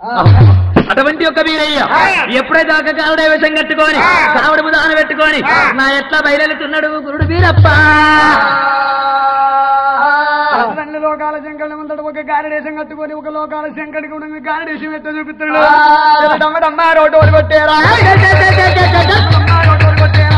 అటువంటి ఒక వీరయ్య ఎప్పుడైతే ఒక కావుడే విషం కట్టుకొని కావుడు దాన పెట్టుకొని నా ఎట్లా బయలుతున్నాడు గురుడు వీరప్ప రెండు లోకాల శంకరుడు ముందడు ఒక గారిడేశం కట్టుకొని ఒక లోకాల శంకరుడికి ఉన్న గారిడేశం ఎట్ట చూపిస్తున్నాడు డమ్మడమ్మ రోడ్డు కొట్టేరా డమ్మడమ్మ రోడ్డు కొట్టేరా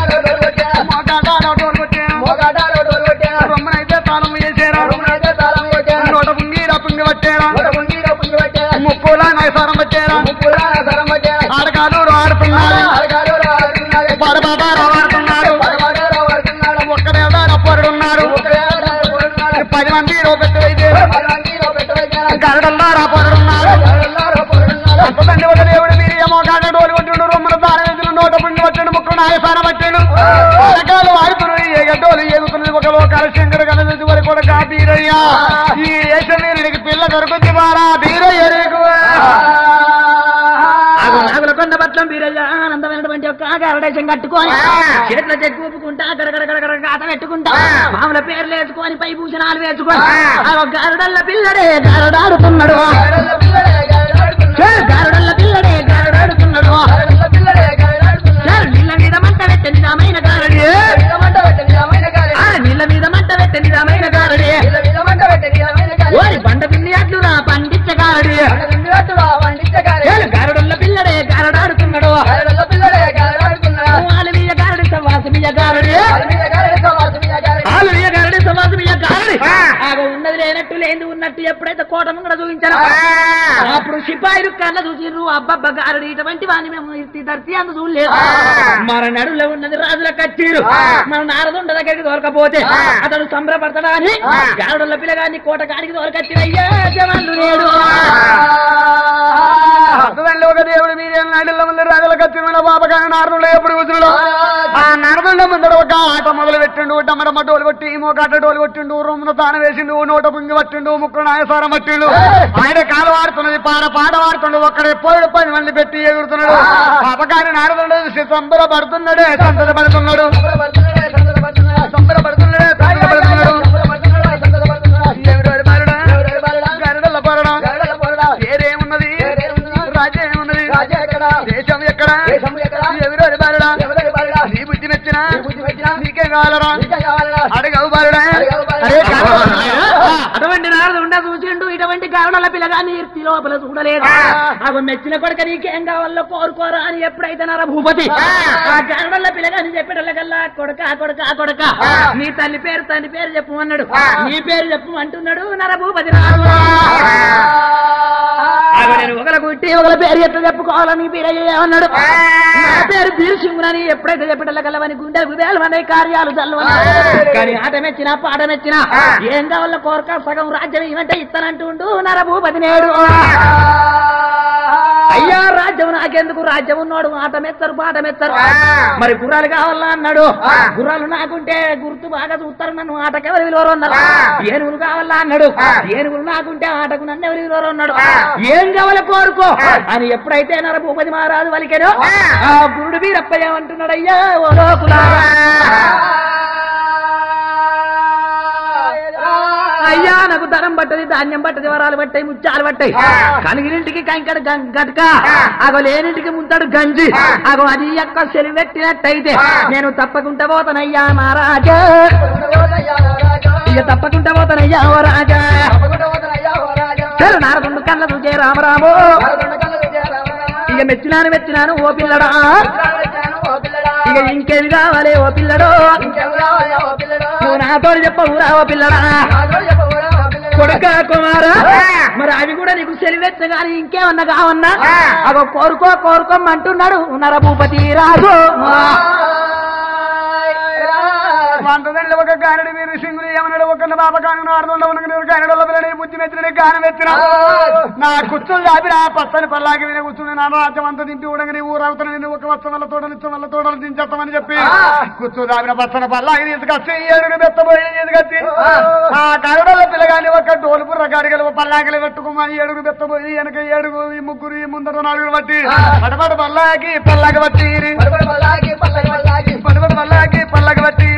మోకాట రోడ్డు కొట్టేరా రొమ్మనైతే తాళం వేసేరా నోట పుంగిరా పుంగి పట్టేరా ముక్కులా నైసారం పట్టేరా ఆడకాలు ఆడుతున్నాడు పడబాబా ఆడుతున్నాడు ఒక్కడేడా రప్పరుడున్నాడు పది మంది రోపెట్టు గరడల్లా రాపరుడున్నాడు అంతదండి ఒక దేవుడు మీరు ఏమో కాడ డోలు కొట్టిండు రొమ్మల దాన వేసిన నోట పుంగి పట్టాడు ముక్కలు నాయసాన పట్టాడు రకాలు ఆడుతున్నాడు ఏ గడ్డోలు ఏదుతున్నది ఒక లోకాల శంకరు కనవేసి వరకు కూడా కా బీరయ్యా ఈ ఏషవీరుడికి పిల్ల దొరుకుతుంది వారా బీరయ్య నీకు. ఆగు నాగుల కొండ పట్లం వీరయ్య ఆనందమైనటువంటి ఒక గరడేశం కట్టుకొని చేతుల చెక్కు ఊపుకుంటా గడగడగడగడ గాత పెట్టుకుంటా మామూల పేర్లు వేసుకొని పై భూషణాలు వేసుకొని ఆ గరుడల్ల పిల్లడే గరడాడుతున్నాడు చే, గరుడల్ల పిల్లడే గరడాడుతున్నాడు చే, నీళ్ళ మీద మంట పెట్టే నిజమైన గారడి ఆ, నీళ్ళ మీద మంట పెట్టే నిజమైన గారడి ఓరి బండ పిల్లి అట్లురా పండించ గారడి గరుడల్ల పిల్లడే గరడాడుతున్నాడు ఆలమీయ గారడి సవాసమీయ గారడి ఆలమీయ గారడి సవాసమీయ గారడి ఆగ ఉన్నది లేనట్టు లేని ఉన్నట్టు ఎప్పుడైతే కోట ముంగడ చూపించారో అప్పుడు సిపాయిలు కళ్ళ చూసిర్రు అబ్బబ్బ గారడి ఇటువంటి వాడిని మేము ఇట్టి ధర్తి అందు చూడలేదు మన నడులో ఉన్నది రాజుల కచ్చీరు మన నారదుండ దగ్గరికి దొరకపోతే అతడు సంబరపడతాడా అని గారుడుల పిల్లగాన్ని కోట కాడికి దొరకచ్చిన అయ్యా జవాన్లు లేడు అర్థదండి ఒక దేవుడు మీరే నాటిలో ముందు రాజుల కత్తిన బాబగాని నారదుడు ఎప్పుడు కూర్చున్నాడు ఆ నారదుండ ముందర ఒక ఆట మొదలు పెట్టిండు డమ్మడమ్మ డోలు కొట్టి మోకాట డోలు కొట్టిండు రొమ్మున తాన వేసిండు నోట పుంగి పట్టిండు ముక్కులు నాయసారం పట్టిండు ఆయన కాలు వాడుతున్నది పాట పాట వాడుతుండు ఒక్కడే పోయి పది మంది పెట్టి ఎగురుతున్నాడు బాబగాని నారదుడు చూసి సంబరపడుతున్నాడే సంతోషపడుతున్నాడు సంబరపడుతున్నాడే సంతోషపడుతున్నాడు ఎవరు బాలుడా? గరుడల పొరడా? పేరేమున్నది రాజ్యం ఏమున్నది దేశం ఎక్కడ ఎవరు బాలుడా నీ బుద్ధి మెచ్చిన నీకే కావాలరా అడగవు బాలుడా అరే అటువంటి నారదు ఉండ చూసిండు ఇటువంటి కారణాల పిల్లగాని ఈర్తి లోపల చూడలేదు అవి మెచ్చిన కొడుక నీకేం కావాలో కోరుకోరా అని ఎప్పుడైతే నర భూపతి ఆ కారణాల పిల్లగాని చెప్పేటల్లకల్లా కొడక కొడక కొడక నీ తల్లి పేరు తల్లి పేరు చెప్పు అన్నాడు నీ పేరు చెప్పు అంటున్నాడు నర భూపతి రాదు ఆగో నేను ఒకల కుట్టి ఒకల పేరు ఎట్లా చెప్పుకోవాలని పేరయ్య అన్నాడు నా పేరు బీరసింగునని ఎప్పుడైతే చెప్పేటల్లకల్లవని గుండె వేలు అనే కార్యాలు చల్లవని కానీ ఆట మెచ్చినా పాట మెచ్చినా ఏం కావాలో కోరక సగం రాజ్యం ఏమంటే ఇస్తానంటుండు నర భూపతి నేడు అయ్యా రాజ్యం నాకెందుకు రాజ్యం ఉన్నాడు ఆట మెచ్చరు పాట మెచ్చరు మరి గుర్రాలు కావాలా అన్నాడు గుర్రాలు నాకుంటే గుర్తు బాగా చూస్తారు నన్ను ఆటకు ఎవరు విలువరు అన్నారు ఏనుగులు కావాలా అన్నాడు ఏనుగులు నాకుంటే ఆటకు నన్ను ఎవరు విలువరు అన్నాడు ఏం కావాలి కోరుకో అని ఎప్పుడైతే నర భూపతి మహారాజు వలికెనో ఆ గురుడు వీరప్ప ఏమంటున్నాడు అయ్యా ఓ లోకులారా. అయ్యా నాకు ధనం పట్టది ధాన్యం పట్టది వరాలు పట్టాయి ముత్యాలు పట్టాయి కలిగినింటికి కంకడ గం- గట్క అగో లేనింటికి ముంతడు గంజి అగో అది యొక్క సెలి పెట్టినట్టయితే నేను తప్పకుండా పోతానయ్యా మహారాజా ఇక తప్పకుండా పోతానయ్యా ఓ రాజా చెరు నారదుండు కళ్ళ చూచే రామరామో ఇక మెచ్చినాను మెచ్చినాను ఓ పిల్లడా ఇక ఇంకేమి కావాలి ఓ పిల్లడో నువ్వు నాతో చెప్పవురా ఓ పిల్లడా కొడుక కుమారా మరి అవి కూడా నీకు సెలివెచ్చ గాని ఇంకేమన్నా కావన్నా అగో కోరుకో కోరుకోమంటున్నాడు నరభూపతి రాజు వంటదండి ఒక గానడి వీరు సింగులు ఏమన్నాడు ఒక బాబ కాను నారదుండ ఉన్న గానడల పిల్లడి బుద్ధి మెచ్చిన గానం ఎత్తిన నా కుచ్చులు చాపి నా పచ్చని పల్లాకి విని కూర్చుని నా రాజ్యం అంతా దింపి ఉడగని ఊరవుతాను నేను ఒక వచ్చ వల్ల తోడలు ఇచ్చ వల్ల తోడలు దించేస్తామని చెప్పి కుచ్చు చాపిన పచ్చని పల్లాకి తీసుకొచ్చి ఏడుగురు బెత్తబోయి తీసుకొచ్చి ఆ గానడల పిల్లగాని ఒక డోలు బుర్ర గాడిగలు పల్లాకలు పెట్టుకోమని ఏడుగురు బెత్తబోయి వెనక ఏడుగు ఈ ముగ్గురు ఈ ముందర నలుగురు బట్టి పడబడ పల్లాకి పల్లాకి బట్టి పడబడ పల్లాకి పల్లకి బట్టి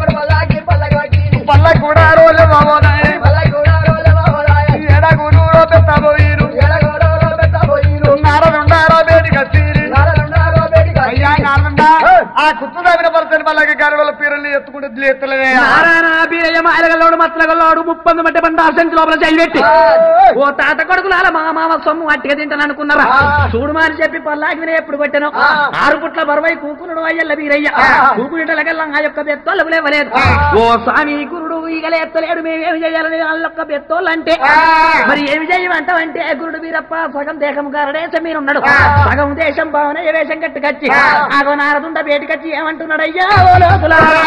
పల్ల కూడా రోజు బాబోనాయి ఎడగురు పెద్దబోయిరు ఆ కుత్తు దామిన పరచని వాళ్ళకి గాలి వాళ్ళ పీరల్ని ఎత్తుకుంటే లేస్తలేదే నారాయణ బీరయ్య మాయలగల్లోడు మత్తలగల్లోడు ముప్పొంది మట్టి బండ సంచి లోపల చేయి పెట్టి ఓ తాత కొడుకులాల మా మామ సొమ్ము అట్టిగా తింటాను అనుకున్నారా చూడుమా అని చెప్పి పల్లాకి వినే ఎప్పుడు కొట్టాను ఆరు పుట్ల బరువై కూకునుడు అయ్యల్ల బీరయ్య కూకునిటలగల్లా ఆ యొక్క బెత్తోళ్ళకు లేవలేదు ఓ స్వామి గురుడు ఈగలే ఎత్తలేడు మేమేమి చేయాలని వాళ్ళొక్క బెత్తోళ్ళు అంటే మరి ఏమి చేయమంటావంటే గురుడు వీరప్ప సగం దేశం గారడేశం మీరున్నాడు సగం దేశం భావన ఏ వేషం కట్టుకొచ్చి ఆగో నారదుండ బయటకొచ్చి ఏమంటున్నాడు అయ్యా ఓ లోతులారా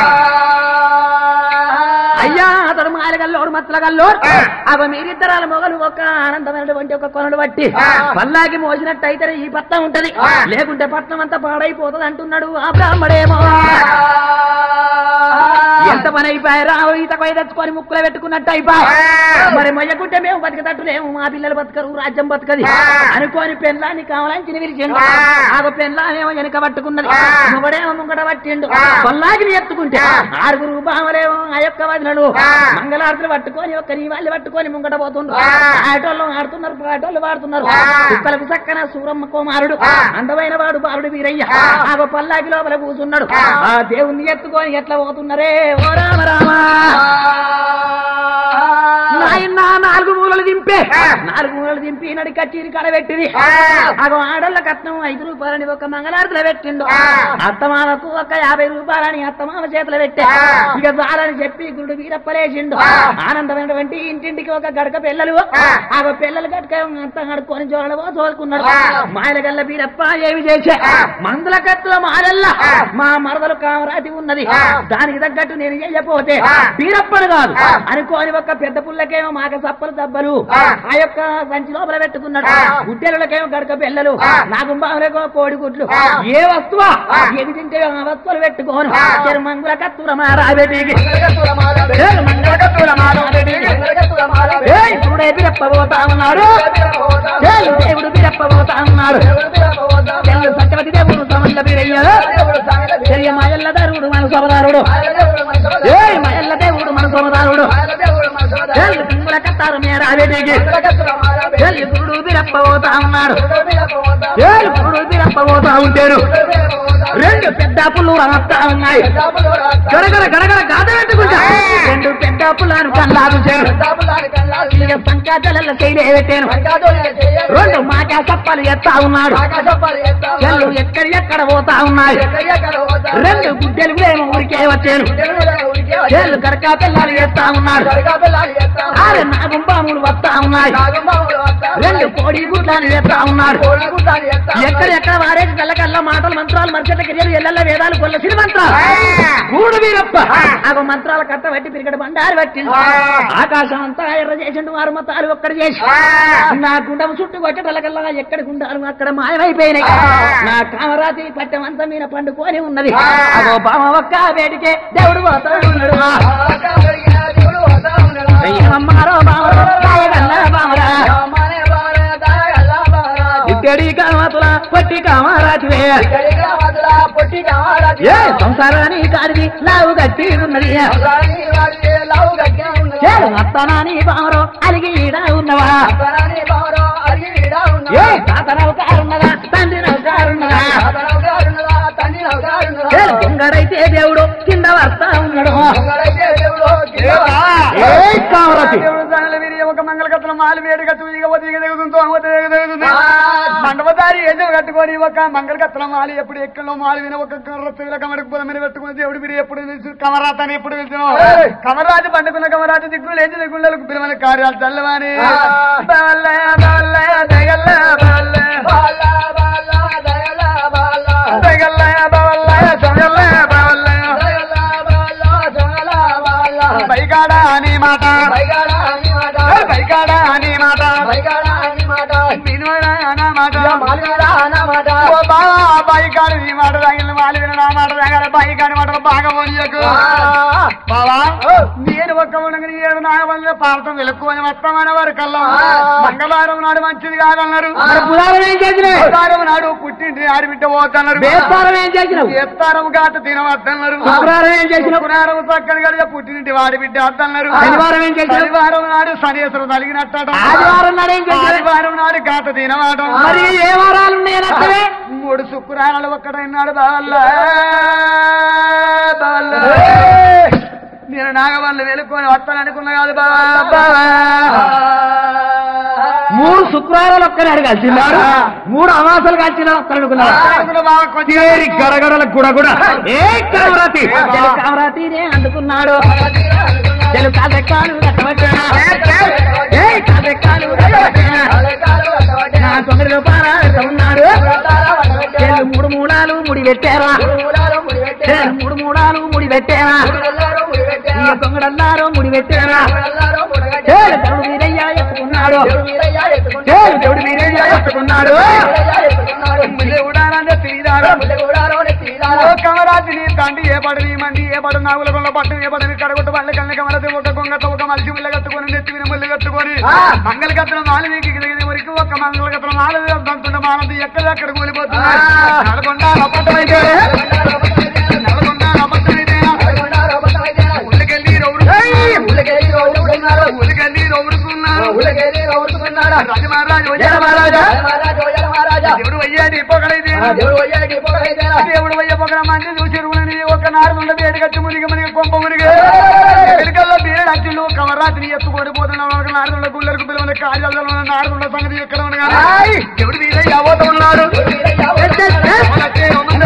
అయ్యా అతడు మాయగల్లోడు మత్తలగల్లోడు అవ మీరిద్దరాల మొగలు ఒక ఆనందమైనటువంటి ఒక కొనలు బట్టి పల్లాకి మోసినట్టయితే ఈ పట్నం ఉంటది లేకుంటే పట్నం అంతా పాడైపోతుంది అంటున్నాడు ఆ బ్రాహ్మడేమో ఎంత పని అయిపోయారా ఈత కొయ్య తెచ్చుకొని ముక్కులో పెట్టుకున్నట్టు అయిపోయి మరి మొయ్యకుంటే మేము బతికతట్టులేము మా పిల్లలు బతకరు రాజ్యం బతకది అనుకోని పెళ్ళాన్ని కావాలని చిన్న విరిచిండు ఆగ పెళ్ళానేమో వెనక పట్టుకున్నది మొగడేమో ముంగట పట్టిండు కొల్లాగిని ఎత్తుకుంటే ఆరుగురు బామలేమో ఆ యొక్క వదినలు మంగళారతులు పట్టుకొని ఒక్క నీ వాళ్ళు పట్టుకొని ముంగట పోతుండ్రు ఆటోళ్ళు ఆడుతున్నారు పాటోళ్ళు వాడుతున్నారు కుక్కలకు చక్కన సూరమ్మ కుమారుడు అందమైన వాడు బాలుడు వీరయ్య ఆగ పల్లాకి లోపల కూర్చున్నాడు ఆ దేవుణ్ణి ఎత్తుకొని ఎట్లా పోతున్నారే ఓ రామ రామ నాయన నాలుగు మూలలు దింపే నాలుగు మూలలు దింపి నడి కచ్చీరి కాడ పెట్టింది అగో ఆడళ్ళ కట్నం ఐదు రూపాయలని ఒక మంగళారతిలో పెట్టిండు అత్తమామకు ఒక యాభై రూపాయలని అత్తమామ చేతిలో పెట్టే ఇక చాలని చెప్పి గురుడు వీరప్పలేసిండు ఆనందమైనటువంటి ఇంటింటికి ఒక గడక పిల్లలు ఆగో పిల్లలు గడక అంత కడుక్కొని జోడవో తోలుకున్నాడు మాయలగల్ల వీరప్ప ఏమి చేసే మందుల కత్తుల మాయల్ల మా మరదలు కామరాతి ఉన్నది దానికి తగ్గట్టు నేను చెయ్యపోతే వీరప్పను కాదు అనుకోని ఒక పెద్ద పుల్లకేమో మాక సప్పలు దబ్బలు ఆ యొక్క సంచి లోపల పెట్టుకున్నాడు గుడ్డెలకేమో గడక పిల్లలు నాకు బాగులేకో కోడి గుడ్లు ఏ వస్తువా ఏది తింటే ఆ వస్తువులు పెట్టుకోను చెరు మంగుల కత్తుల మారాబెటికి చెరు మంగుల కత్తుల మారాబెటికి ఏయ్ చూడే బిరప్పబోతా ఉన్నాడు ఏయ్ దేవుడు బిరప్పబోతా ఉన్నాడు చెల్లు సత్యవతి దేవుడు సమల్ల బిరయ్యాడు చెల్లి మాయల్ల దరుడు మన సోమదారుడు ఏయ్ మాయల్ల దేవుడు మన సోమదారుడు చెల్లి సింగుల కత్తారు మేరాబెటికి చెల్లి గురుడు బిరప్పబోతా ఉన్నాడు చెల్లి గురుడు బిరప్పబోతా ఉంటాడు రెండు పెద్ద పుల్లు రమస్తా ఉన్నాయి గడగడ గడగడ గాథ పెట్టుకుంటా రెండు పెద్ద పుల్లను కల్లాదు చేరు ఇక సంకాజల చేయలే పెట్టాను రెండు మాకా సప్పలు ఎత్తా ఉన్నాడు చెల్లు ఎక్కడ ఎక్కడ పోతా ఉన్నాయి రెండు గుడ్డెలు కూడా ఏమో ఊరికే వచ్చాను చెల్లు గడకా పిల్లలు ఎత్తా ఉన్నాడు ఆరు నాగుంబాములు వస్తా ఉన్నాయి రెండు కోడి గుడ్లను ఎత్తా ఉన్నాడు ఎక్కడెక్కడ వారేసి కళ్ళకల్ల మాటలు మంత్రాలు మనుషుల కిరియలు ఎల్లెల్ల వేదాలు కొల్ల సిరి మంత్రాలు కూడు వీరప్ప ఆగో మంత్రాల కట్ట పట్టి పిరిగడ బండారు పట్టి ఆకాశం అంతా ఎర్ర చేసిండు వారు మతాలు ఒక్కడు చేసి నా గుండము చుట్టూ కొట్టటలకల్లా ఎక్కడ గుండాలు అక్కడ మాయమైపోయినాయి నా కామరాతి పట్టెం అంతా మీద పండుకొని ఉన్నది అగో బామ ఒక్క వేడికే దేవుడు పోతాడు ఉన్నాడు అమ్మారో బామరో కాయగల్ల బామరా ఇక్కడి కామతుల పట్టి కామరాతివే ఏ సంసారాన్ని కాడిది లావు గట్టి ఉన్నది ఏ అత్తనాని బామరో అలిగి ఈడ ఉన్నవా ఏ తాత నౌకారున్నదా తండ్రి నౌకారున్నదా ఏ దొంగరైతే దేవుడు కింద వస్తా ఉన్నాడు ఏ కామరాతి ఒక మంగళకత్తుల మాలి వేడి కట్టు ఇగపోతే ఇక దిగుతుంది తోమపోతే ఇక దిగుతుంది మండపదారి ఏదో కట్టుకొని ఒక మంగళకత్తుల మాలి ఎప్పుడు ఎక్కడో మాలి విన ఒక రొత్తెల కమరకు పొదమని పెట్టుకుని దేవుడు మీరు ఎప్పుడు పిలిచి కమరాతని ఎప్పుడు పిలిచినావు కమరాజు పండుకున్న కమరాజు దిగ్గులు లేచి దిగ్గులకు పిలవని కార్యాలు చల్లవాని బవల్ల, బవల్ల, దగల్ల, బవల్ల. దగల్ల, బవల్ల, సగల్ల, బవల్ల. బైకాడ అని మాట బైకాడ అని మాట వినోడా అన్న మాట ఓ బావా బైకాడు నీ మాట తగిలిన మాట విన నా మాట తగల బైకాడి మాటలు బాగా పోనీయకు బావా నేను ఒక్క ఉండగా ఏడు నాగబంధ పాలతం వెలుక్కుని వస్తామనే వారు కల్లా మంగళవారం నాడు మంచిది కాదన్నారు మరి పురాణం ఏం చేసినావు బుధవారం నాడు పుట్టింటి ఆడిబిడ్డ పోతున్నారు బేస్తారం ఏం చేసినావు ఎత్తారం కాట తినవద్దన్నారు శుక్రవారం ఏం చేసినావు పురాణం చక్కని గడిగా పుట్టింటి వాడి బిడ్డ అద్దన్నారు శనివారం ఏం చేసినావు శనివారం నాడు శనివారం తలిగినట్ట ఆదివారం నాడు ఏం చేసినావు ఆదివారం నాడు గాత తినమాట అన్నాడు మరి ఏ వారాలు ఉన్నాయనక్కవే మూడు శుక్రాలు ఒక్కడైనాడు బావల్ల బావల్ల నేను నాగవల్లి వెలుకొని వస్తాను అనుకున్నా కాదు బావా బావా. మూడు శుక్రవారాలు ఒక్కనాడు కలిసినాడు మూడు అమాసాలు కలిసిన ఒక్కరు అనుకున్నాడు అనుకున్నా బావ కొంచెం ఏరి గడగడల కూడా కూడా ఏ కామరాతి చెలు కామరాతినే అందుకున్నాడు చెలు కాదెక్కాలు కట్టవచ్చానా ఏ కాదెక్కాలు కట్టవచ్చానా నా తొమ్మిది రూపాయలు ఉన్నాడు చెల్లు మూడు మూడాలు ముడి పెట్టారా చెల్లు మూడు మూడాలు ముడి పెట్టారా ఈ దొంగడన్నారు ముడి పెట్టారా చెల్లు దేవుడు వీరయ్య ఎత్తుకున్నాడు చెల్లు దేవుడు వీరయ్య ఎత్తుకున్నాడు దేవుడానంద తీరాడు ఓ కమరాజు నీ తండ్రి ఏ పడు నీ మంది ఏ పడు నాగుల కొండ పట్టు ఏ పడు కడగొట్టు వాళ్ళ కళ్ళ కమరది ఒక కొంగ ఒక మలిసి ముళ్ళ కట్టుకొని నెత్తి విన ముళ్ళు కట్టుకొని మంగళ కత్తల మాల మీకు దిగిన వరకు ఒక మంగళ కత్తల మాల దంతుండ మానది ఎక్కడెక్కడ కూలిపోతుంది నడకొండ అబద్ధమైతే నడకొండ అబద్ధమైతే ఉల్లకెళ్ళి రౌరు ఉల్లకెళ్ళి రౌరుకున్నాడు రాజమహారాజు దేవుడు అయ్యాడు పొగలైతే దేవుడు అయ్య పొగల మంది చూసి రుణని ఒక నారుండ వేడిగచ్చి మునిగి మునిగి కొంప మునిగి ఎక్కడికల్లా బీరడు అచ్చులు కమరాత్రి ఎత్తుకొని పోతున్నాడు ఒక నారుండ గుళ్ళకు పిల్లల కార్యాలలో ఉన్న నారుండ సంగతి ఎక్కడ ఉంది కానీ దేవుడు వీరే యావత ఉన్నాడు కమలచ్చే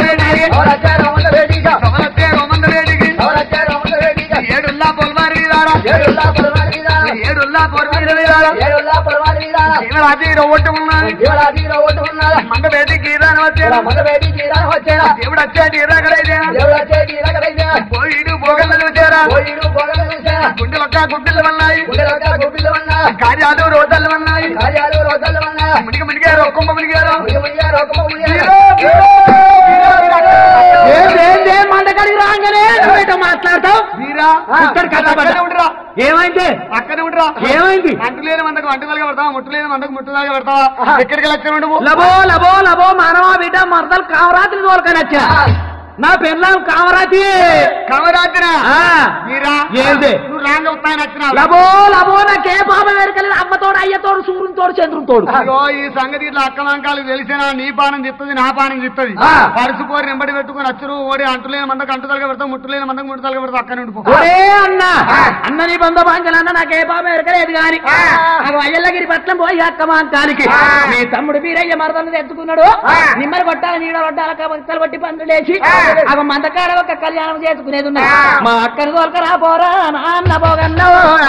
రోమంద వేడికి కమలచ్చే రోమంద వేడికి ఏడుల్లా పొలవారి వీరారా ఏడుల్లా పొలవారి వీరారా జీవరాజీ ఒట్టు ఉన్నాడు మంద వేడికి రాని వచ్చారా దేవుడు వచ్చాడు ఇరాకడైతే పోయిడు పోగల చూచారా గుండెలొక్క గుడ్డలు ఉన్నాయి కార్యాలు రోజాలు ఉన్నాయి మునిగి మునిగారు ఒక్కొక్క మునిగారు ఏందే మందకాడికి రాగానే నువ్వేటో మాట్లాడతావు వీరా ఇక్కడ కట్టబడ్డా. అక్కడే ఉండురా ఏమైంది అక్కడే ఉండురా ఏమైంది అంటు లేని మందకు అంటుదలగా పెడతావా ముట్టు లేని మందకు ముట్టుదలగా పెడతావా ఎక్కడికి లక్షణం నువ్వు లబో లబో లబో మానవా బిడ్డ మరదలు కామరాత్రి తోలుకనొచ్చా నా పెళ్ళాం కామరాతి కమరాత్రి ఆ, వీరా ఏంది? నువ్వు రాంగ వస్తాయని వచ్చినావు లబో లబో నాకే పాపం ఎరకలేదు అమ్మతోడు అయ్యతోడు సూర్యుని తోడు చంద్రుని తోడు అయ్యో ఈ సంగతి ఇట్లా అక్క మంకాలు తెలిసినా నీ పానం తిత్తది నా పానం తిత్తది ఆ. పరుసు కోరి నింబడి పెట్టుకుని అచ్చురు ఓడి అంటులేని మందకు అంటుదలగా పెడతావు ముట్టులేని మందకు ముట్టుదలగా పెడతావు అక్కడ ఉండిపో ఒరే అన్న అన్న నీ బంధు బాంచలు అన్న నాకే పాపం ఎరకలేదు గాని నాకు అయ్యల్లగిరి పట్నం పోయి అక్క మాంకానికి నీ తమ్ముడు వీరయ్య మరదలు తెచ్చుకున్నాడు నిమ్మలు కొట్టాలి నీడ కొట్టాలి కబక్కలు కొట్టి పందులు లేచి అవ మందకాడ ఒక కళ్యాణం చేసుకునేది ఉన్నది మా అక్కను తోలుకరా పోరా నాన్న పోగన్నో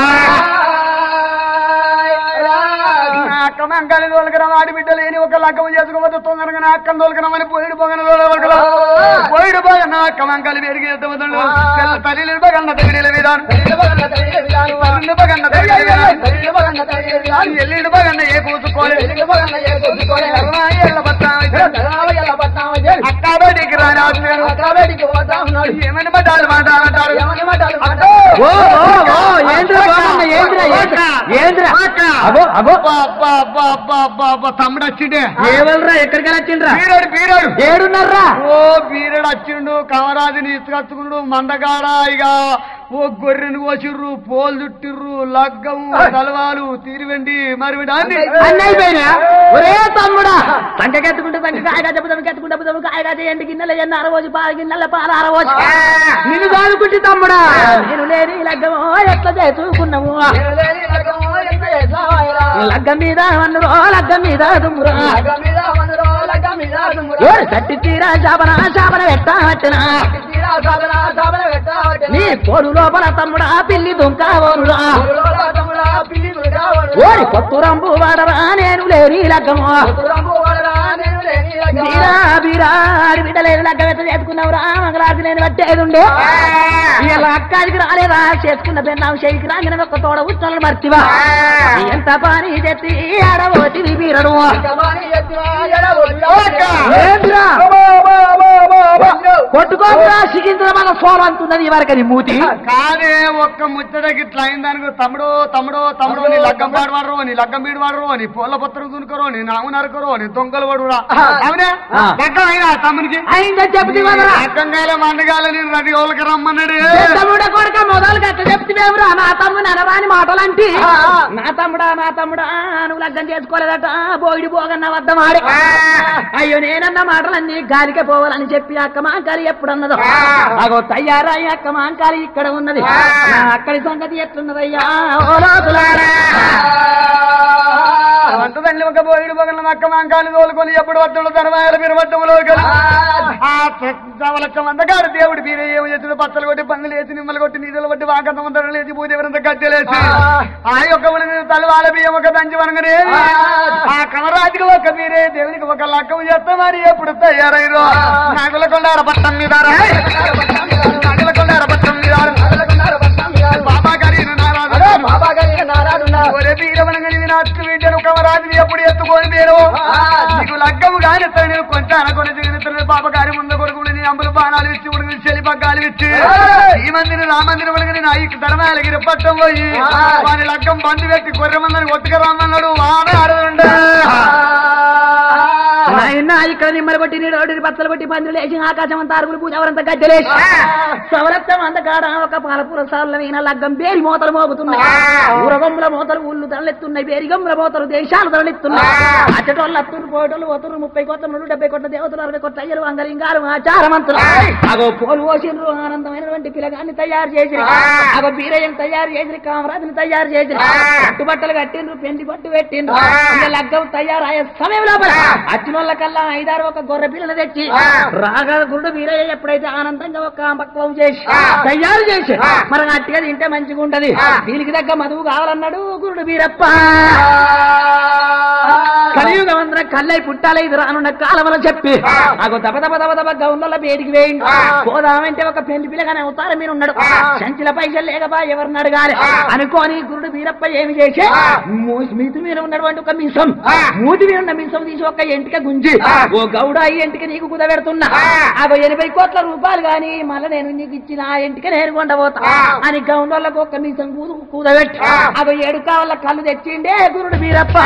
నా అక్క మంకాలి తోలకరం ఆడి బిడ్డ లేని ఒక లగ్గం చేసుకోవద్దు తొందరగా నా అక్కను తోలకరమని పోయిడు పోగన తోలకరా పోయిడు పోగ నా అక్క మంకాలి పెరిగి ఎత్తవద్దు తల్లి బగన్న తగిన విధానం తల్లి బగన్న తగిన విధానం ఎల్లిండు బగన్న ఏ కూతుకోలే ఎల్ల బత్తాయి అక్క బయటికి రాని ఆశ్చర్యం ఏమని పడ్డాడు మాట్లాడంటారు ఓ ఓ ఓ ఏంద్రా బాబన్న ఏంద్రా ఏంద్రా ఏంద్రా అగో అగో తమ్ముడు వచ్చిండే ఏవల్రా ఎక్కడికి వచ్చిండ్రా పీరియడ్ పీరియడ్ ఏడున్నారా ఓ పీరియడ్ వచ్చిండు కమరాజుని ఇసుకచ్చుకున్నాడు మందగాడ ఇక ఓ గొర్రెను కోసిర్రు పోలు చుట్టిర్రు లగ్గము తలవాలు తీరివండి మరి అన్ని అన్నీ అయిపోయినా ఒరే తమ్ముడా సంకకెత్తుకుంటే సంక కాయగా చెప్పుదాము కెత్తుకుంటే చెప్పుదాము కాయగా చేయండి గిన్నెల ఎన్న అరవోజు పాల గిన్నెల పాల అరవోజు నిన్ను దానుకుంటే తమ్ముడా నేను లేని లగ్గము ఎట్లా చేసుకున్నాము లగ్గం మీద అన్నురో లగ్గం మీద దుమ్మురా ఓరి సట్టి తీరా శాపన శాపన పెట్ట పట్టిన నీ కోడు లోపల తమ్ముడా పిల్లి దుంక ఓరురా ఓరి కొత్త రంబు వాడరా నేను లేని లగ్గము బీరా బీరా ఆడి బిడ్డ లేని లగ్గం ఎట్లా చేసుకున్నావురా మంగళాది లేని పట్టేది ఉండే ఇలా అక్కడికి రాలేదా చేసుకున్న పెన్నాం షేకి రాగిన ఒక్క తోడ ఉత్తరాలు మర్చివా ఎంత పని చెత్తి ఆడబోతి బీరడు ఏంద్రా కొట్టుకోకుండా సికింద్రాబాద్ సోలు అంటున్నది ఇవరకని మూతి కాదే ఒక్క ముచ్చటకి ఇట్లా అయిందనుకో తమ్ముడు తమ్ముడు తమ్ముడు నీ లగ్గం పాడు వాడరు నీ లగ్గం బీడు వాడరు నీ పూల పత్రం దునుకరు నీ నాము నరకరు నీ దొంగలు పడురా అవునా ఆ. లగ్గం అయినా తమ్మునికి అయిందని చెప్తే వదరా లగ్గంగాల మండగాల నేను రది ఓళ్ళకి రమ్మన్నాడు తమ్ముడ కొడుక మొదలు గట్ట చెప్తేవురా నా తమ్ముడు అనరాని మాటలంటి నా తమ్ముడా నా తమ్ముడా నువ్వు లగ్గం చేసుకోలేదట బోయిడి పోగన్న వద్ద మాడి అయ్యో నేనన్న మాటలన్నీ గాలికే పోవాలని చెప్పి అక్క మాంకాలి ఎప్పుడన్నదో అగో తయారయ్య అక్క మాంకాలి ఇక్కడ ఉన్నది నా అక్కడి సంగతి ఎట్లున్నదయ్యా ఓ లోతులారా. వంటదండి ఒక బోయిడు పగల మక్క మంకాలు తోలుకొని ఎప్పుడు వద్దలు ధనమాయల మీరు వద్దములో ఆ చవలక్క మందగాడు దేవుడు మీరే ఏమి చేసిన పచ్చలు కొట్టి పందులు వేసి నిమ్మలు కొట్టి నీళ్ళు కొట్టి వాకంత ముందర లేచి పూజవరంత గద్దెలేసి ఆ యొక్క ఉడిని తలవాల బియ్యం ఒక దంచి వనగనే ఆ కమరాజుకి ఒక మీరే దేవునికి ఒక లక్కం చేస్తా మరి ఎప్పుడు తయారైరు నాగుల కొండార పట్టం మీద నాగుల కొండార పట్టం మీద బాబా గారి నారాజు ఒరే వీరవనగని వినాశకు వీడ్డను కమరాజు ఎప్పుడు ఎత్తుకొని మీరు నీకు లగ్గము కాని నేను కొంచెం అనుకుని దిగుతున్న పాప గారి ముందు కొడుకులు నీ అంబులు బాణాలు ఇచ్చి ఉడుకులు చెలి పగ్గాలు ఇచ్చి ఈ మందిని రామందిని వనగని నా ఈ ధర్మాలగిరి పట్టం పోయి వాని లగ్గం బంధు పెట్టి గొర్రె మందని ఒట్టుక రమ్మన్నాడు వాన ఆడదుండ నాయన ఇక్కడ నిమ్మలు కొట్టి నీడు రోడ్డు బత్తలు కొట్టి పందులు వేసి ఆకాశం అంతా అరుగులు పూజ ఎవరంతా గద్దెలేసి సవరత్వం అందకాడ ఒక పాలపూర సార్ల వీణ లగ్గం బేరి మోతలు మోగుతున్నాయి ఊరగమ్ముల మోతలు ఊళ్ళు తరలిస్తున్నాయి బేరిగమ్ముల మోతలు దేశాలు తరలిస్తున్నాయి అచ్చటోళ్ళు అత్తురు పోటోళ్ళు ఒత్తురు ముప్పై కోట్ల నుండి డెబ్బై కోట్ల దేవతలు అరవై కోట్ల అయ్యలు అంగలింగారు ఆచారమంతులు అగో పోలు పోసిండ్రు ఆనందమైనటువంటి పిల్లగాన్ని తయారు చేసి అగో బీరయ్యని తయారు చేసి కామరాజుని తయారు చేసి పట్టుబట్టలు కట్టిండ్రు పెండి పట్టు పెట్టిండ్రు ఇంకా లగ్గం తయారయ్యే సమయం లోపల అచ్చినోళ్ళ కల్లా ఐదారు ఒక గొర్రె పిల్లని తెచ్చి రాగా గురుడు వీరయ్య ఎప్పుడైతే ఆనందంగా ఒక పక్వం చేసి తయారు చేసి మరి అట్టిగా తింటే మంచిగా ఉంటది దీనికి దగ్గర మధువు కావాలన్నాడు గురుడు వీరప్ప కలియుగం అందరూ కళ్ళై పుట్టాలి ఇది రానున్న కాలమని చెప్పి నాకు దబ దబ దబ దబ గౌన్ల బేడికి వేయండి పోదామంటే ఒక పెళ్లి పిల్లగానే అవతారం మీరు ఉన్నాడు సంచిల పైసలు లేకబా ఎవరిని అడగాలి అనుకోని గురుడు వీరప్ప ఏమి చేసి మీతి మీద ఉన్నటువంటి ఒక మిసం మూతి మీద ఉన్న మిసం తీసి ఒక ఎంటిక గుంజి ఓ గౌడ ఈ ఎంటిక నీకు కుదబెడుతున్నా అగో ఎనభై కోట్ల రూపాయలు గాని మళ్ళీ నేను నీకు ఇచ్చిన ఆ ఎంటిక నేను కొండబోతా అని గౌండోళ్ళకు ఒక మిసం కూదు కూదబెట్టి అగో ఏడు కావాల కళ్ళు తెచ్చిండే గురుడు వీరప్ప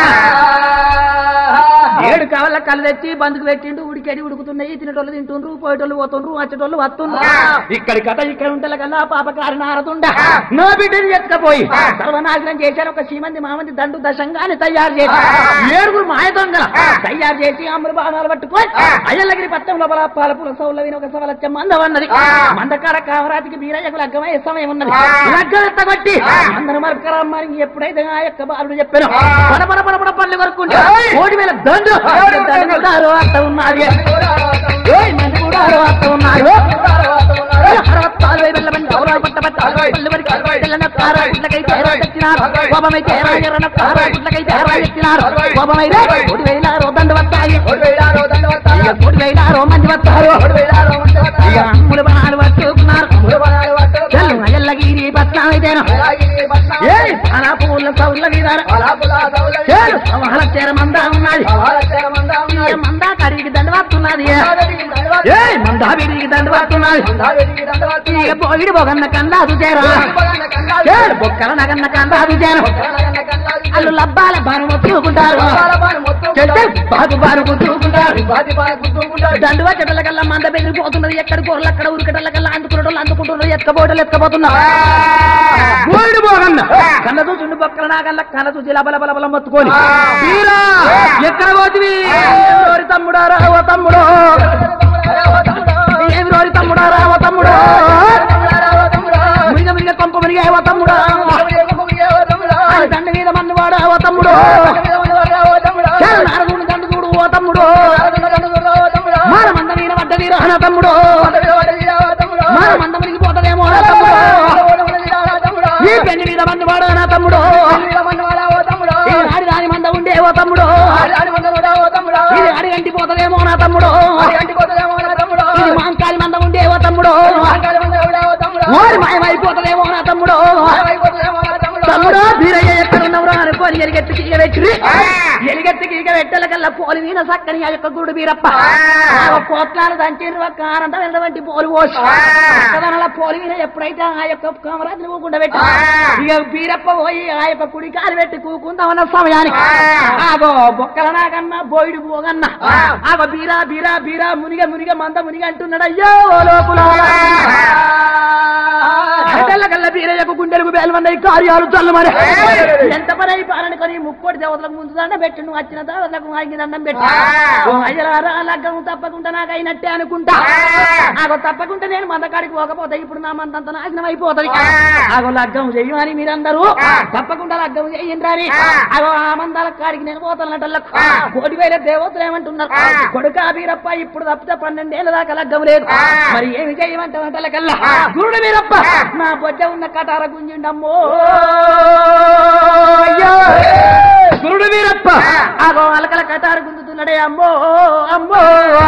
ఏడు కావాల కళ్ళు తెచ్చి బందుకు పెట్టిండు ఉడికేడి ఉడుకుతున్నాయి తినేటోళ్ళు తింటుండ్రు పోయేటోళ్ళు పోతుండ్రు వచ్చేటోళ్ళు వస్తుండ్రు ఇక్కడి కథ ఇక్కడ ఉంటే కల్లా పాపకారి నారదుండ నా బిడ్డని ఎత్తుకపోయి సర్వనాశనం చేశారు ఒక సీమంది మామంది దండు దశంగాని తయారు చేసి ఏడుగురు మాయ దొంగ తయారు చేసి అమరు బాణాలు పట్టుకొని అయ్యలగిరి పట్టం లోపల పాలపుల సౌలవిని ఒక సవలచ్చ మంద ఉన్నది మందకాడ కామరాజుకి బీరయ్యకు లగ్గమయ్యే సమయం ఉన్నది లగ్గం ఎత్తగొట్టి అందరూ మరకరమ్మని ఎప్పుడైతే ఆ యొక్క బాలుడు చెప్పాను పడ పడ పడ పడ పళ్ళు కొరుకుంటే కోటి వేల దండు దండు కూడా అరవ అత్త ఉన్నది ఏయ్ మంది కూడా అరవ అత్త ఉన్నారు అరవత్తాలు వెళ్ళమని గౌరవ పట్ట పట్ట పళ్ళు వరకు పిల్లల కార గుడ్లకైతే ఎర్ర తెచ్చినారు కోపమైతే ఎర్ర ఎర్రన కార గుడ్లకైతే ఎర్ర ఎత్తినారు కోపమైతే కోటి వేల దండు వస్తాయి ఇక కోటి వేల మంది వస్తారు ఇక అమ్ములు బాణాలు పట్టుకున్నారు చెల్లు అయ్యల్లగిరి పట్నం అయితేను ఏ పాలా పూల సౌళ్ళ మీద చేరు సవాల చేర మందా ఉన్నది ఇక మందా కడిగి దండు వస్తున్నది ఏ మందా విడిగి దండు వస్తున్నది ఇక పోయిడి బొగన్న కందాదు చేరా చేరు బొక్కల నగన్న కందాదు చేరు అల్లు లబ్బాల బాను మొత్తుకుంటారు చెట్టు బాగు బాను గుర్తుకుంటారు దండు వచ్చేటల కల్లా మంద బెదిరిపోతున్నది ఎక్కడ కూరలు అక్కడ ఉరికటల కల్లా అందుకున్నటోళ్ళు అందుకుంటున్నారు ఎత్తుకపోవటం ఎత్తుకపోతున్నారు పోయిడు బోగన్న కన్న చూచుండు బొక్కల నాగల్ల కన్న చూసి లబల బల బల మొత్తుకొని వీరా ఎక్కడ పోతివి ఎవరి తమ్ముడా రావ తమ్ముడు ఏమి రోరి తమ్ముడా రావ తమ్ముడు మునిగ మునిగ కొంప మునిగ ఏవో తమ్ముడు ఆయన దండ మీద మన్ను వాడు ఓ తమ్ముడు చాలు నారదుని దండు చూడు ఓ తమ్ముడు మాన మంద మీద పడ్డ వీర నా తమ్ముడు మాన మంద మునిగి పోతదేమో నా తమ్ముడు ఈ పెళ్లి మీద మన్ను వాడు నా తమ్ముడు ఈ రాడి రాని మంద ఉండే ఓ తమ్ముడు ఇది అడిగంటి పోతదేమో నా తమ్ముడు ఇది మాంకాలి మంద ఉండే ఓ తమ్ముడు ఓరి మాయమైపోతదేమో నా తమ్ముడు తమ్ముడు బీరయ్య ఎక్కడ ఉన్నవరా అనుకోని పట్టుకొని ఎలిగెత్తి తీగ పెట్టి ఎలిగెత్తి తీగ పెట్టల కల్లా పోలి మీద సక్కని ఆ యొక్క గుడు బీరప్ప ఆ పోట్లాలు దంచిర్రు ఒక్క ఆనందమైనటువంటి పోలు పోసి పక్కదనల పోలి మీద ఎప్పుడైతే ఆ యొక్క కామరాజుని ఊకుండా పెట్టి ఇక బీరప్ప పోయి ఆ యొక్క కుడి కాలు పెట్టి కూకుందామన్న సమయానికి ఆగో బొక్కల నాకన్నా బోయిడు పోగన్నా ఆగో బీరా బీరా బీరా మునిగ మునిగ మంద మునిగ అంటున్నాడు అయ్యో ఓ లోపల అటల్ల కల్ల బీరయ్యకు గుండెలకు బేలమన్నాయి కార్యాలు చల్లమని ఎంత పని అయిపోయారనుకొని ముక్కోటి దేవతలకు ముందు దండం పెట్టి నువ్వు వచ్చిన దేవతలకు ఆగి దండం పెట్టి ఓ అయ్యలారా లగ్గం తప్పకుండా నాకు అయినట్టే అనుకుంటా ఆగో తప్పకుండా నేను మందకాడికి పోకపోతే ఇప్పుడు నా మందంత నాశనం అయిపోతుంది ఆగో లగ్గం చెయ్యమని మీరందరూ తప్పకుండా లగ్గం చెయ్యండి అని ఆగో ఆ మందాల కాడికి నేను పోతానటల్లకు కోటి వేల దేవతలు ఏమంటున్నారు కొడుక వీరప్ప ఇప్పుడు తప్పితే పన్నెండేళ్ళ దాకా లగ్గం లేదు మరి ఏమి చేయమంటావు కల్లా గురుడు వీరప్ప నా బొజ్జ ఉన్న కటార గుంజిండమ్మో అయ్యో గురుడు వీరప్ప ఆగో అలకల కటార గుంజుతున్నాడే అమ్మో అమ్మో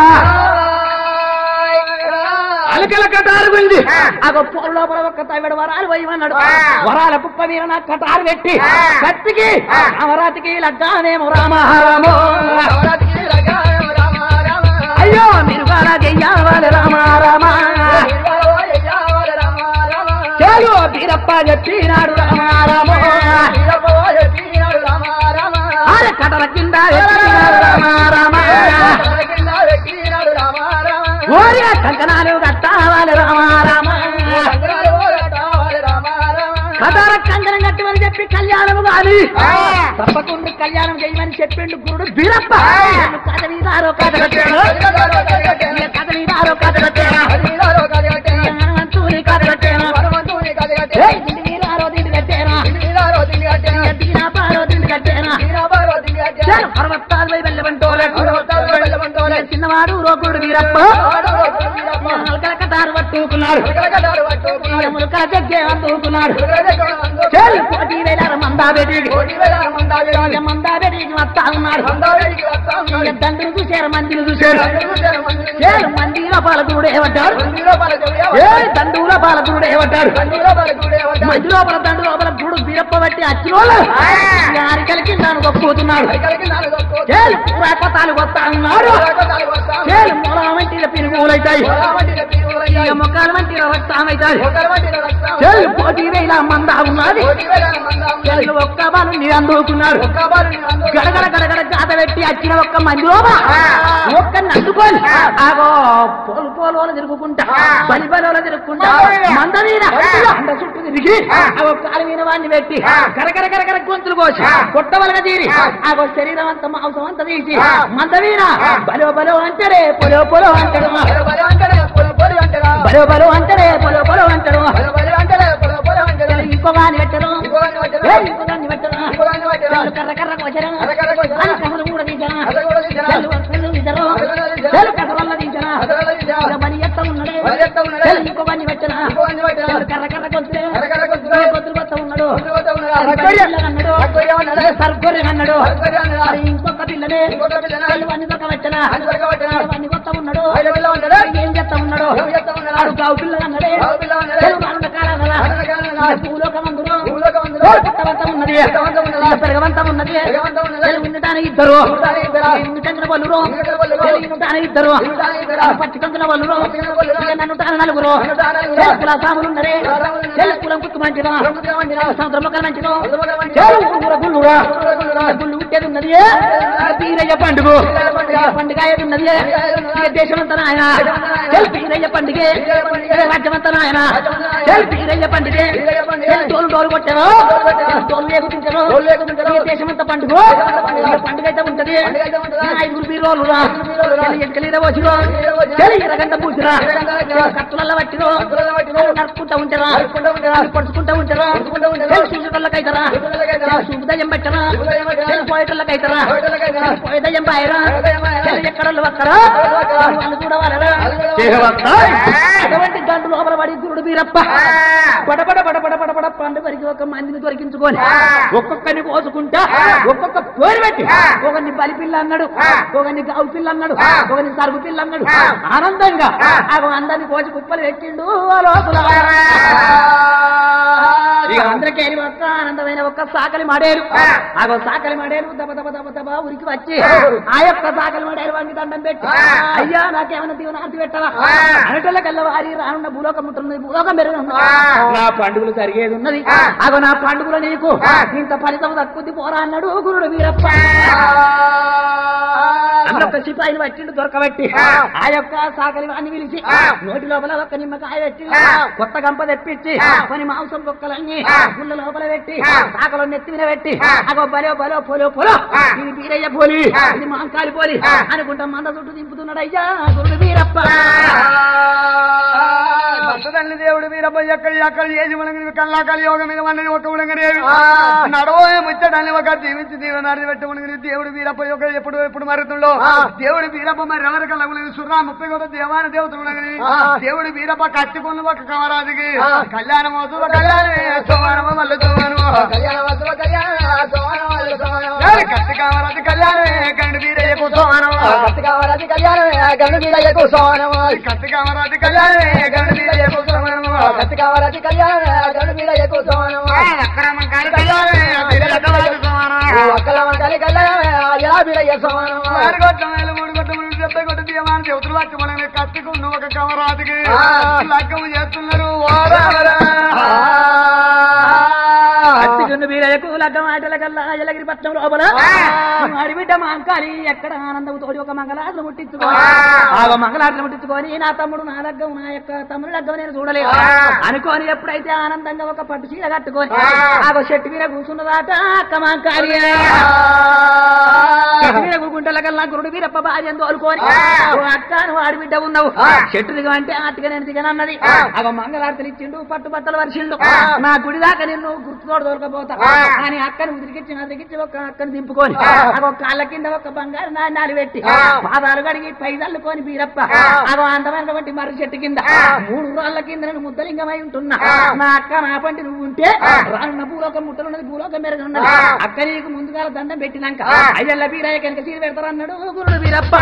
అలకల కటారు గుంజి ఆగో పోరు లోపల ఒక్క తవిడ వరాలు పోయమన్నాడు వరాల కుప్ప మీద నా కటారు పెట్టి కత్తికి అమరాతికి లగ్గానేమో రామారామో అయ్యో మీరు గెయ్యావాలి రామారామా చాలు బీరప్ప చెప్పినాడు రామారామో ఆరే కటల కింద ఎత్తినాడు రామారామా ఓరి కంకణాలు కట్టావాలి రామారామా కటార కంకణం కట్టమని చెప్పి కళ్యాణము కాదు తప్పకుండా కళ్యాణం చేయమని చెప్పిండు గురుడు బీరప్ప నన్ను కథ మీద ఆరో కథ కట్టాడు ఇక కథ మీద ఆరో కథ కట్టాడు హనుమంతుని కథ కట్టాను ఏయ్, దిండి మీద ఆరో దిండి కట్టాను ఇక దిగిన పారో దిండి కట్టాను చాలు పర్వతాలు పోయి వెళ్ళమంటోలే చిన్నవాడు రోగుడు వీరప్ప నలకల కటారు పట్టుకున్నాడు ఇక ములకల జగ్గే అందుకున్నాడు చాలు కోటి వేల మందా బెడికి ఇక మందా బెడికి వస్తా ఉన్నాడు ఇక దండ్రులు చూశారు మందిని చూశారు చాలు మందిలో పాలకుడు ఏమంటాడు ఏ దండుల పాలకుడు ఏమంటాడు మంది లోపల దండు లోపల గుడు బీరప్ప బట్టి అచ్చినోళ్ళు అరికలకి నన్ను గొప్పతున్నాడు చేలు పూరాపతాలు వస్తా ఉన్నాడు చేలు మూల వంటి పిరుగులైతాయి ఇక మొక్కల వంటి రక్తమైతాయి చేలు పోటీ వేల మంద ఉన్నది చేలు ఒక్క బాలు నీ అందుకున్నాడు గడగడ గడగడ గాత పెట్టి వచ్చిన ఒక్క మంది లోపల ఒక్కరిని అందుకొని ఆగో పోలు పోలు వాళ్ళు తిరుగుకుంటా బలి బలి తిరుగుకుంటా మంద మీద అండ చుట్టూ తిరిగి ఆగో కాలు మీద వాడిని పెట్టి కరకర కరకర గొంతులు కోసి కొట్టవలగా తీరి ఆగో శరీరం అంతా మాంసం అంతా తీసి మంద మీద బలో బలో అంటాడే పొలో పొలో అంటాడు బలో బలో అంటాడే పొలో పొలో అంటాడు ఇంకో వాని పెట్టరు ఏ, ఇంకో దాన్ని పెట్టరు చాలు కర్ర కర్ర కోసరా అని కర్రలు కూడా తీసరా చాలు కర్రలు తీసరు చాలు కర్ర వల్ల తీసరా ఇక బలి ఎత్త ఉన్నాడే చాలు ఇంకో వాన్ని పెట్టరా చాలు కర్ర కర్ర కొద్దులే కొద్దులు కొత్త ఉన్నాడు అన్నాడు సర్గొర్రె అన్నాడు మరి ఇంకొక పిల్లనే చాలు వాన్ని దొక్క పెట్టరా వాన్ని కొత్త ఉన్నాడు ఏం చేస్తా ఉన్నాడు ఆడు గావు పిల్ల అన్నాడే చాలు వాళ్ళు కాలం కదా భూలోకం అందులో కొత్తవంతం ఉన్నది పెరగవంతం ఉన్నది ఉండటానికి ఇద్దరు చంద్ర బలురు ఉండటానికి ఇద్దరు పచ్చి కంకుల బలురు నన్ను నలుగురు కుల సాములు ఉన్నరే కులం కుత్తు మంచిదా సముద్రం మొక్కలు మంచిదో గుళ్ళురా గుళ్ళురా గుళ్ళు ఉట్టేది ఉన్నది తీరయ్య పండుగ పండుగ ఏది ఉన్నది దేశమంతా ఆయన పీరయ్య పండుగ రాజ్యమంతా ఆయన పీరయ్య పండుగ తోలు డోలు కొట్టారు తోలు లేకుంటారు దేశమంతా పండుగ పండుగ అయితే ఉంటది ఐదుగురు బీరోలు రా ఎక్కలేదా వచ్చిరో ఎరగంట పూసిరా కత్తులలో పట్టిరో నరుక్కుంటా ఉంటారా పడుచుకుంటా ఉంటారా చూసేటోళ్ళకైతారా చూపు దయ్యం పెట్టరా పోయేటోళ్ళకైతారా పోయే దయ్యం పాయరా ఎక్కడ వస్తారా వాళ్ళు కూడా వాళ్ళరా అటువంటి గంటు లోపల పడి గురుడు బీరప్ప పడపడ పడపడ పడపడ పండు వరకు ఒక మందిని దొరికించుకొని ఆ. ఒక్కొక్కరిని కోసుకుంటా ఆ. ఒక్కొక్క పేరు పెట్టి ఆ. ఒకరిని బలి పిల్ల అన్నాడు ఆ. ఒకరిని గావు పిల్ల అన్నాడు ఆ. ఒకరిని సరుకు పిల్ల అన్నాడు ఆ. ఆనందంగా ఆ. ఆ అందరిని కోసి కుప్పలు పెట్టిండు ఆ లోపల ఇక అందరికీ వెళ్ళి ఒక్క ఆనందమైన ఒక్క సాకలి మాడేరు ఆ. ఆగో సాకలి మాడేరు దబ దబ దబ దబ ఉరికి వచ్చి ఆ. ఆ యొక్క సాకలి మాడేరు వాడిని దండం పెట్టి ఆ. అయ్యా నాకేమైనా దీవనార్తి పెట్టవా ఆ. అనటోళ్ళకల్లా వారి రానున్న భూలోకం ఉంటుంది భూలోకం పెరిగి ఉన్నది ఆ. నా పండుగలు జరిగేది ఉన్నది ఆ. అగో నా పండుగలు నీకు ఆ. ఇంత ఫలితం తక్కువ పోరా అన్నాడు గురుడు వీరప్ప అన్నొక్క సిపాయిని పట్టిండు దొరకబట్టి ఆ. ఆ యొక్క సాకలి వాడిని పిలిచి ఆ. నోటి లోపల ఒక్క నిమ్మకాయ పెట్టి ఆ. కొత్త గంప తెప్పించి ఆ. కొన్ని మాంసం బొక్కలన్నీ ఆ. గుళ్ళ లోపల పెట్టి ఆ. సాకలో నెత్తి మీద పెట్టి ఆ. అగో బలో బలో పొలో పొలో ఆ. ఇది బీరయ్య పోలి ఆ. ఇది మాంకాలి పోలి ఆ. అనుకుంటా మంద చుట్టూ దింపుతున్నాడు అయ్యా గురుడు వీరప్ప తల్లి దేవుడు వీరప్ప ఎక్కడ ఎక్కడ ఏది మనకి కల్లా కలియోగం మీద మనది ఒక ఉడంగనేవి ఆ. నడవే ముచ్చడాన్ని ఒక దీవించి దీవనాన్ని పెట్టి మనకి దేవుడు వీరప్ప యొక్క ఎప్పుడు ఎప్పుడు మరుతుండో ఆ. దేవుడు వీరప్ప మరి ఎవరి కల్లా ఉన్నది సుర్రా ముప్పై కూడా దేవాన దేవతలు ఉండగని ఆ. దేవుడు వీరప్ప కట్టుకున్న ఒక కమరాజుకి ఆ. కళ్యాణం అవుతుంది కళ్యాణమే సోమానము మళ్ళీ సోమానము ఏయ్, కత్తి కామరాజు కళ్యాణమే కండి వీరయ్యకు సోమానము కత్తి కామరాజు కళ్యాణమే గండు వీరయ్యకు సోమానము అక్రమం కాని కళ్యాణమే వీరయ్యకు సోమానము ఆరు గొట్టం వేలు, మూడు గొట్టం వేలు, డెబ్బై గొట్టం తీయమాన దేవతలు లక్క మనల్ని కత్తికున్న ఒక కమరాజుకి ఆ. లక్కము చేస్తున్నారు ఓరావరా. అత్తిగుండు వీరయ్యకు లగ్గం ఆటల కల్లా ఎలగిరి పట్నం లోపల ఆ. అడిబిడ్డ మాంకాలి ఎక్కడ ఆనందం తోడి ఒక మంగళాటలు ముట్టించుకొని ఆ. ఆ మంగళాటలు ముట్టించుకొని నా తమ్ముడు నా లగ్గం నా యొక్క తమ్ముడు లగ్గం నేను చూడలేదు ఆ. అనుకోని ఎప్పుడైతే ఆనందంగా ఒక పట్టు చీర కట్టుకొని ఆ. ఆగో చెట్టు మీద కూర్చున్నదాట అక్క మాంకాలి చెట్టు మీద కూకుంటల కల్లా గురుడు వీరప్ప భార్యను తోలుకొని ఆ. ఓ అక్క నువ్వు ఆడిబిడ్డ ఉన్నావు ఆ. చెట్టు దిగమంటే ఆటగా నేను దిగనన్నది ఆ. అగో మంగళారతలు ఇచ్చిండు పట్టు బట్టలు వరిచిండు ఆ. నా గుడి దాకా నిన్ను గుర్తుతోడు దొరకపోతా ఆ. అని అక్కని ఉదిరికిచ్చి ఉదిరికిచ్చి ఒక అక్కని దింపుకొని ఆ. అగో కాళ్ళ కింద ఒక బంగారు నాణ్యాలు పెట్టి ఆ. పాదాలు కడిగి పైదల్లుకొని బీరప్ప ఆ. అగో అందమైనటువంటి మర్రి చెట్టు కింద ఆ. మూడు రాళ్ళ కింద నేను ముద్దలింగమై ఉంటున్నా ఆ. నా అక్క నా పంటి నువ్వు ఉంటే ఆ. రానున్న భూలోకం ముట్టలున్నది భూలోకం మెరుగున్నది ఆ. అక్క నీకు ముందుగా దండం పెట్టినాక ఆ. అయ్యల్ల బీరయ్య కనుక చీర పెడతారన్నాడు గురుడు బీరప్ప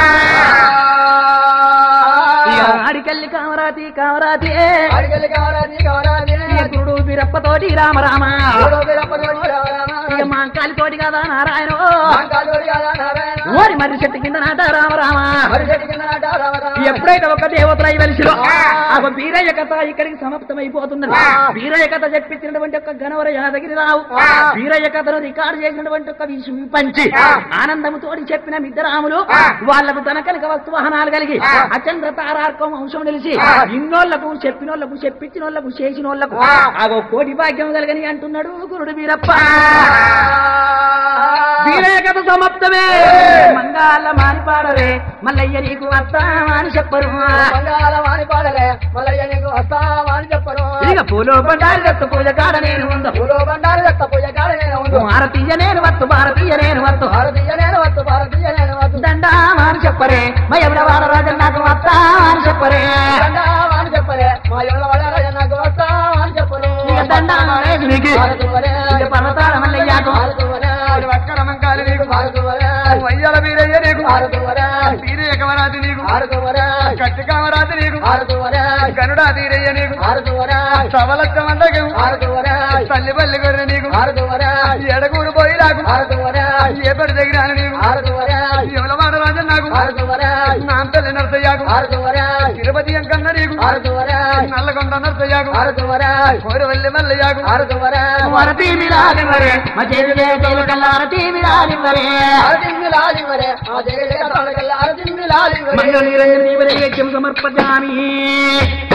ఇక ఆడికెళ్ళి కామరాతి కామరాతి ఇక గురుడు బీరప్ప తోటి రామ రామ ఇక మా అంకాలి తోటి కదా నారాయణ ఓరి మరి చెట్టు కింద నాట రామ రామ ఎప్పుడైతే ఒక దేవతలు అయి వెలిసిలో ఆ. ఆ వీరయ్య కథ ఇక్కడికి సమాప్తమైపోతున్నది ఆ. వీరయ్య కథ చెప్పించినటువంటి ఒక గణవర యాదగిరి రావు ఆ. వీరయ్య కథను రికార్డు చేసినటువంటి ఒక విషయం పంచి ఆ. ఆనందముతోటి చెప్పిన మిద్దరాములు ఆ. వాళ్లకు తన కనుక వస్తు వాహనాలు కలిగి ఆ. అచంద్ర తారార్కం వంశం నిలిచి ఆ. ఇన్నోళ్లకు చెప్పినోళ్లకు చెప్పించినోళ్లకు చేసినోళ్లకు ఆ. ఆగో కోటి భాగ్యం కలగని అంటున్నాడు గురుడు వీరప్ప వీరయ్య కథ సమాప్తమే మంగాళ మానిపాడవే మల్లయ్య నీకు వస్తామా అని చెప్పరు ఇక పూలో బండారి దత్త పూజ కాడ నేను ఉందో భారతీయ నేను వత్తు భారతీయ నేను వత్తు దండామా అని చెప్పరే మయముల వాడరాజన్ నాకు వస్తామా అని చెప్పరే ఇక దండామా నీకు ఇక పర్వతాల మల్లయ్యాకు అక్రమం కాని నీకు వయ్యాల వీరయ్య నీకు వీరయ్య కమరాజు నీకు కట్టి కామరాజు నీకు గనుడా వీరయ్య నీకు సవలచ్చ మండగం తల్లి పల్లి గొర్రె నీకు ఎడగూరు పోయి నాకు ఏపడి దగ్గర నీకు ఎవల మాట రాజు నాకు నా తల్లి నరసయ్యాకు తిరుపతి ఎంకన్న నీకు నల్లగొండ నరసయ్యాకు కోరవల్లి మల్లయ్యాకు వరతీ మిలాలి మరే మా చేతులే తేలు కల్లారతీ మిలాలి మరే మంగళ నిరంజన సమర్పజామి